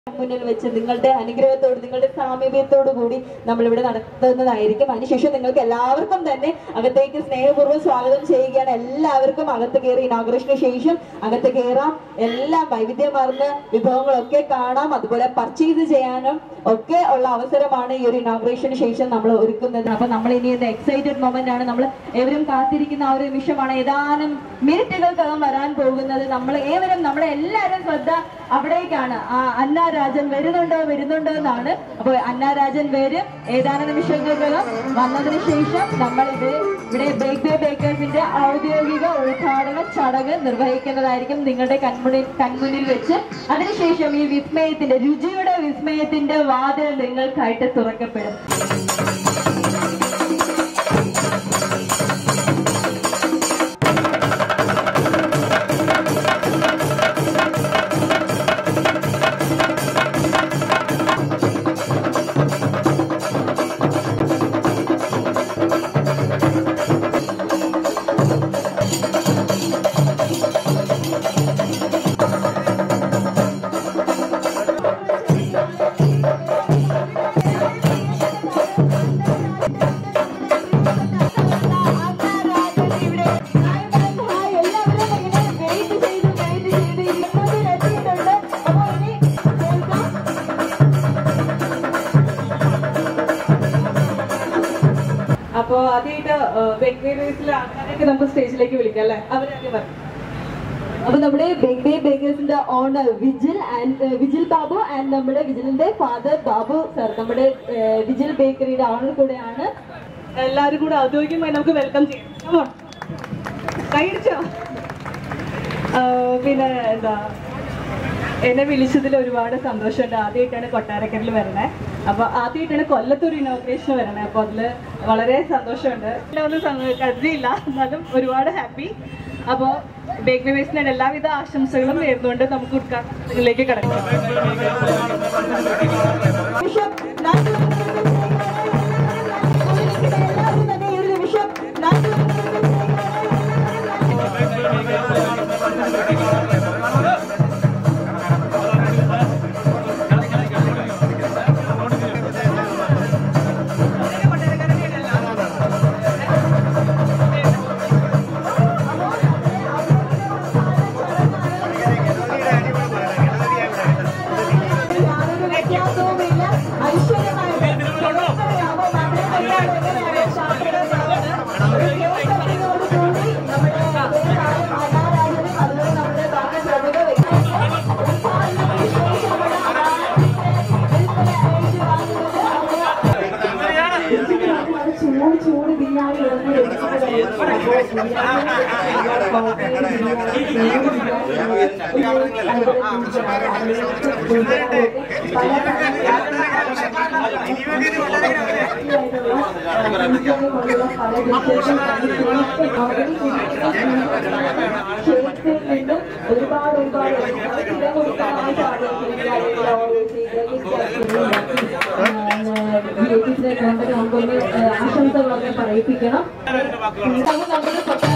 മുന്നിൽ വെച്ച് നിങ്ങളുടെ അനുഗ്രഹത്തോട് നിങ്ങളുടെ സാമീപ്യത്തോടു കൂടി നമ്മൾ ഇവിടെ നടത്തുന്നതായിരിക്കും അതിനുശേഷം നിങ്ങൾക്ക് എല്ലാവർക്കും തന്നെ അകത്തേക്ക് സ്നേഹപൂർവ്വം സ്വാഗതം ചെയ്യുകയാണ് എല്ലാവർക്കും അകത്ത് കയറി ഇനാഗ്രേഷന് ശേഷം അകത്ത് കയറാം എല്ലാം വൈവിധ്യമാർന്ന വിഭവങ്ങളൊക്കെ കാണാം അതുപോലെ പർച്ചേസ് ചെയ്യാനും ഒക്കെ ഉള്ള അവസരമാണ് ഈ ഒരു ഇനാഗ്രേഷന് ശേഷം നമ്മൾ ഒരുക്കുന്നത് അപ്പൊ നമ്മൾ ഇനി ഒരു എക്സൈറ്റഡ് മൊമെന്റ് ആണ് നമ്മൾ ഏവരും കാത്തിരിക്കുന്ന ആ ഒരു നിമിഷമാണ് ഏതാനും മിനിറ്റുകൾക്കകം വരാൻ പോകുന്നത് നമ്മൾ ഏവരും നമ്മളെ എല്ലാവരും ശ്രദ്ധ അവിടേക്കാണ് ആ അന്ന രാജൻ വരുന്നുണ്ടോ വരുന്നുണ്ടോ എന്നാണ് അപ്പോൾ അന്ന രാജൻ വരും ഏതാനും നിമിഷങ്ങൾക്കകം വന്നതിന് ശേഷം നമ്മൾ ഇത് ഇവിടെ ബേക്ക് ബേ ബേക്കേഴ്സിന്റെ ഔദ്യോഗിക ഉദ്ഘാടന ചടങ്ങ് നിർവഹിക്കുന്നതായിരിക്കും നിങ്ങളുടെ കൺമുന്നിൽ കൺമുന്നിൽ വെച്ച് അതിനുശേഷം ഈ വിസ്മയത്തിന്റെ രുചിയുടെ വിസ്മയത്തിന്റെ വാതിൽ നിങ്ങൾക്കായിട്ട് തുറക്കപ്പെടും അപ്പോ ആദ്യമായിട്ട് ബേക്കറീസിൽ ആൾക്കാരൊക്കെ നമുക്ക് സ്റ്റേജിലേക്ക് വിളിക്കാം അല്ലെ അവരാദ്യം പറഞ്ഞു അപ്പൊ നമ്മുടെ ബേക്ക് ബേ ബേക്കേഴ്സിന്റെ owner Vijil and Vijil Babu and നമ്മുടെ വിജിലിന്റെ ഫാദർ ബാബു സർ നമ്മുടെ ഏഹ്, വിജിൽ ബേക്കറിയുടെ ഓണർ കൂടെയാണ് എല്ലാവരും കൂടെ ഔദ്യോഗികമായി നമുക്ക് വെൽക്കം ചെയ്യാം Come on. കൈയടിച്ചോ ആ, പിന്നെ എന്താ എന്നെ വിളിച്ചതിൽ ഒരുപാട് സന്തോഷമുണ്ട് ആദ്യമായിട്ടാണ് കൊട്ടാരക്കരയിൽ വരണേ അപ്പൊ ആദ്യമായിട്ടാണ് കൊല്ലത്തൊരു ഇനോഗ്രേഷൻ വരണേ അപ്പൊ അതില് വളരെ സന്തോഷമുണ്ട് എല്ലാം ഒന്നും സം- കരുതിയില്ല എന്നാലും ഒരുപാട് ഹാപ്പി അപ്പോ ബേക്ക് വേസ്റ്റിന് എല്ലാവിധ ആശംസകളും നേർന്നുകൊണ്ട് നമുക്ക് ഉദ്ഘാടനത്തിലേക്ക് കടക്കാം നിമിഷം നാട്ടു എല്ലാവരും തന്നെ ഈ ഒരു നിമിഷം നാട്ടു യാതൊരു വ്യത്യാസവുമില്ല ഐശ്വര്യമായിട്ട് അപ്പൊ നമ്മുടെ കയ്യിലാണ് എങ്ങനെയാണ് ശാസ്ത്രജ്ഞരാണ്. ഒരു കേസ് കട്ടിങ്ങോടുകൂടി നമ്മുടെ കാര്യം അനാരാധനും അതുപോലെ നമ്മുടെ ബാക്കി പ്രമുഖ വ്യക്തികൾ ഉദ്ഘാടന വിശേഷമുള്ള ചൂട് ചൂട് ബിരിയാണി ഒരുപാട് ഒരുപാട് റിലേറ്റീവ്സിനെ കൊണ്ട് നമുക്കൊന്ന് ആശംസകളൊക്കെ പറയിപ്പിക്കണം നമ്മൾ നമ്മുടെ